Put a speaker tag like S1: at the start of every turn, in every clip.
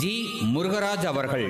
S1: G Murugaraj அவர்கள்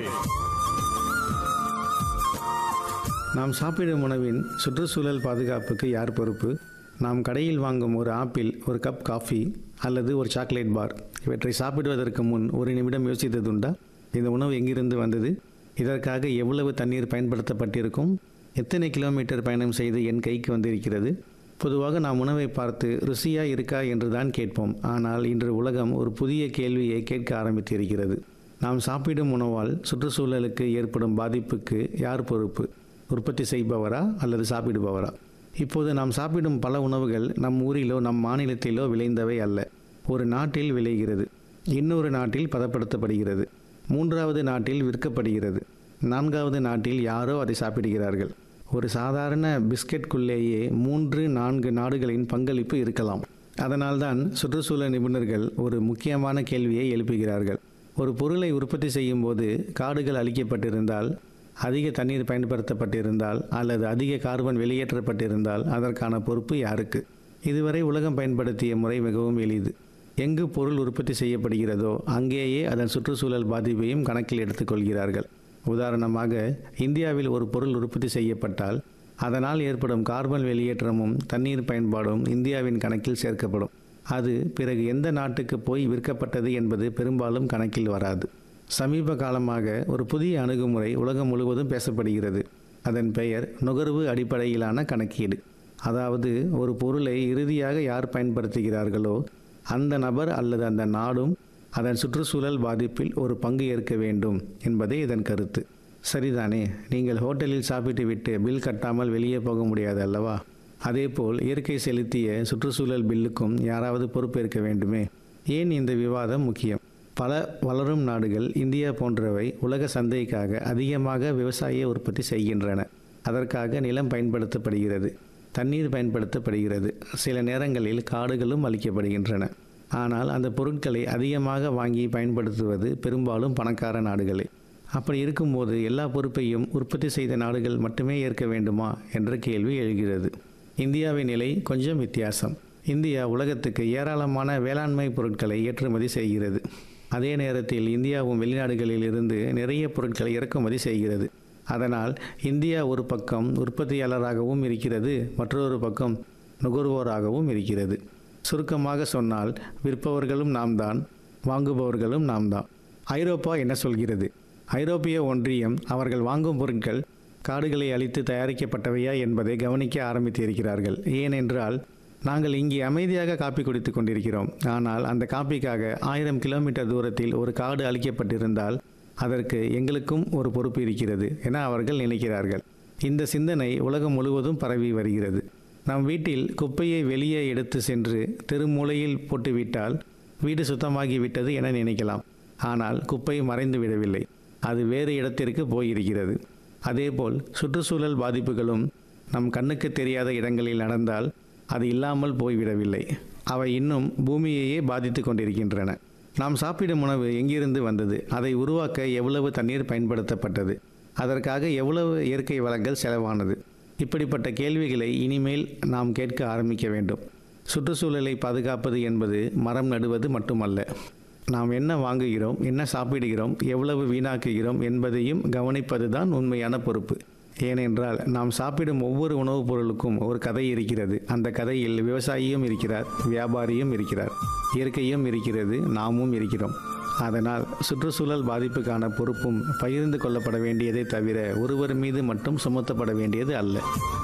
S2: நாம் சாப்பிடும் உணவின் சுற்றுச்சூழல் பாதுகாப்புக்கு யார் பொறுப்பு நாம் கடையில் வாங்கும் ஒரு ஆப்பிள் ஒரு கப் காஃபி அல்லது ஒரு சாக்லேட் பார் இவற்றை சாப்பிடுவதற்கு முன் ஒரு நிமிடம் யோசித்ததுண்டா இந்த உணவு எங்கிருந்து வந்தது இதற்காக எவ்வளவு தண்ணீர் பயன்படுத்தப்பட்டிருக்கும் எத்தனை கிலோமீட்டர் பயணம் செய்து என் கைக்கு வந்திருக்கிறது பொதுவாக நாம் உணவை பார்த்து ருசியா இருக்கா என்று தான் கேட்போம் ஆனால் இன்று உலகம் ஒரு புதிய கேள்வியை கேட்க ஆரம்பித்திருக்கிறது நாம் சாப்பிடும் உணவால் சுற்றுச்சூழலுக்கு ஏற்படும் பாதிப்புக்கு யார் பொறுப்பு உற்பத்தி செய்பவரா அல்லது சாப்பிடுபவரா இப்போது நாம் சாப்பிடும் பல உணவுகள் நம் ஊரிலோ நம் மாநிலத்திலோ விளைந்தவை அல்ல ஒரு நாட்டில் விளைகிறது இன்னொரு நாட்டில் பதப்படுத்தப்படுகிறது மூன்றாவது நாட்டில் விற்கப்படுகிறது நான்காவது நாட்டில் யாரோ அதை சாப்பிடுகிறார்கள் ஒரு சாதாரண பிஸ்கெட்குள்ளேயே மூன்று நான்கு நாடுகளின் பங்களிப்பு இருக்கலாம் அதனால்தான் சுற்றுச்சூழல் நிபுணர்கள் ஒரு முக்கியமான கேள்வியை எழுப்புகிறார்கள் ஒரு பொருளை உற்பத்தி செய்யும் போது காடுகள் அழிக்கப்பட்டிருந்தால் அதிக தண்ணீர் பயன்படுத்தப்பட்டிருந்தால் அல்லது அதிக கார்பன் வெளியேற்றப்பட்டிருந்தால் அதற்கான பொறுப்பு யாருக்கு இதுவரை உலகம் பயன்படுத்திய முறை மிகவும் எளிது எங்கு பொருள் உற்பத்தி செய்யப்படுகிறதோ அங்கேயே அதன் சுற்றுச்சூழல் பாதிப்பையும் கணக்கில் எடுத்துக்கொள்கிறார்கள் உதாரணமாக இந்தியாவில் ஒரு பொருள் உற்பத்தி செய்யப்பட்டால் அதனால் ஏற்படும் கார்பன் வெளியேற்றமும் தண்ணீர் பயன்பாடும் இந்தியாவின் கணக்கில் சேர்க்கப்படும் அது பிறகு எந்த நாட்டுக்கு போய் விற்கப்பட்டது என்பது பெரும்பாலும் கணக்கில் வராது சமீப காலமாக ஒரு புதிய அணுகுமுறை உலகம் முழுவதும் பேசப்படுகிறது அதன் பெயர் நுகர்வு அடிப்படையிலான கணக்கீடு அதாவது ஒரு பொருளை இறுதியாக யார் பயன்படுத்துகிறார்களோ அந்த நபர் அல்லது அந்த நாடும் அதன் சுற்றுச்சூழல் பாதிப்பில் ஒரு பங்கு ஏற்க வேண்டும் என்பதே இதன் கருத்து சரிதானே நீங்கள் ஹோட்டலில் சாப்பிட்டு விட்டு பில் கட்டாமல் வெளியே போக முடியாது அல்லவா அதேபோல் இயற்கை செலுத்திய சுற்றுச்சூழல் பில்லுக்கும் யாராவது பொறுப்பேற்க வேண்டுமே ஏன் இந்த விவாதம் முக்கியம் பல வளரும் நாடுகள் இந்தியா போன்றவை உலக சந்தைக்காக அதிகமாக விவசாய உற்பத்தி செய்கின்றன அதற்காக நிலம் பயன்படுத்தப்படுகிறது தண்ணீர் பயன்படுத்தப்படுகிறது சில நேரங்களில் காடுகளும் அளிக்கப்படுகின்றன ஆனால் அந்த பொருட்களை அதிகமாக வாங்கி பயன்படுத்துவது பெரும்பாலும் பணக்கார நாடுகளே அப்படி இருக்கும்போது எல்லா பொறுப்பையும் உற்பத்தி செய்த நாடுகள் மட்டுமே ஏற்க வேண்டுமா என்ற கேள்வி எழுகிறது இந்தியாவின் நிலை கொஞ்சம் வித்தியாசம் இந்தியா உலகத்துக்கு ஏராளமான வேளாண்மை பொருட்களை ஏற்றுமதி செய்கிறது அதே நேரத்தில் இந்தியாவும் வெளிநாடுகளில் இருந்து நிறைய பொருட்களை இறக்குமதி செய்கிறது அதனால் இந்தியா ஒரு பக்கம் உற்பத்தியாளராகவும் இருக்கிறது மற்றொரு பக்கம் நுகர்வோராகவும் இருக்கிறது சுருக்கமாக சொன்னால் விற்பவர்களும் நாம் தான் வாங்குபவர்களும் நாம் தான் ஐரோப்பா என்ன சொல்கிறது ஐரோப்பிய ஒன்றியம் அவர்கள் வாங்கும் பொருட்கள் காடுகளை அழித்து தயாரிக்கப்பட்டவையா என்பதை கவனிக்க ஆரம்பித்திருக்கிறார்கள் ஏனென்றால் நாங்கள் இங்கே அமைதியாக காப்பி குடித்து கொண்டிருக்கிறோம் ஆனால் அந்த காப்பிக்காக ஆயிரம் கிலோமீட்டர் தூரத்தில் ஒரு காடு அழிக்கப்பட்டிருந்தால் அதற்கு எங்களுக்கும் ஒரு பொறுப்பு இருக்கிறது என அவர்கள் நினைக்கிறார்கள் இந்த சிந்தனை உலகம் முழுவதும் பரவி வருகிறது நம் வீட்டில் குப்பையை வெளியே எடுத்து சென்று தெருமூலையில் போட்டுவிட்டால் வீடு சுத்தமாகிவிட்டது என நினைக்கலாம் ஆனால் குப்பை மறைந்து விடவில்லை அது வேறு இடத்திற்கு போயிருக்கிறது அதேபோல் சுற்றுச்சூழல் பாதிப்புகளும் நம் கண்ணுக்கு தெரியாத இடங்களில் நடந்தால் அது இல்லாமல் போய்விடவில்லை அவை இன்னும் பூமியையே பாதித்து கொண்டிருக்கின்றன நாம் சாப்பிடும் உணவு எங்கிருந்து வந்தது அதை உருவாக்க எவ்வளவு தண்ணீர் பயன்படுத்தப்பட்டது அதற்காக எவ்வளவு இயற்கை வளங்கள் செலவானது இப்படிப்பட்ட கேள்விகளை இனிமேல் நாம் கேட்க ஆரம்பிக்க வேண்டும் சுற்றுச்சூழலை பாதுகாப்பது என்பது மரம் நடுவது மட்டுமல்ல நாம் என்ன வாங்குகிறோம் என்ன சாப்பிடுகிறோம் எவ்வளவு வீணாக்குகிறோம் என்பதையும் கவனிப்பதுதான் உண்மையான பொறுப்பு ஏனென்றால் நாம் சாப்பிடும் ஒவ்வொரு உணவுப் பொருளுக்கும் ஒரு கதை இருக்கிறது அந்த கதையில் விவசாயியும் இருக்கிறார் வியாபாரியும் இருக்கிறார் இயற்கையும் இருக்கிறது நாமும் இருக்கிறோம் அதனால் சுற்றுச்சூழல் பாதிப்புக்கான பொறுப்பும் பகிர்ந்து கொள்ளப்பட வேண்டியதை தவிர ஒருவர் மீது மட்டும் சுமத்தப்பட வேண்டியது அல்ல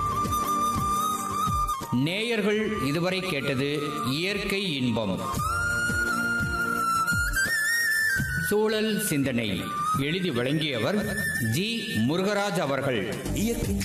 S1: நேயர்கள் இதுவரை கேட்டது இயற்கை இன்பம் சூழல் சிந்தனை எழுதி வழங்கியவர் ஜி முருகராஜ் அவர்கள்
S3: இயற்கை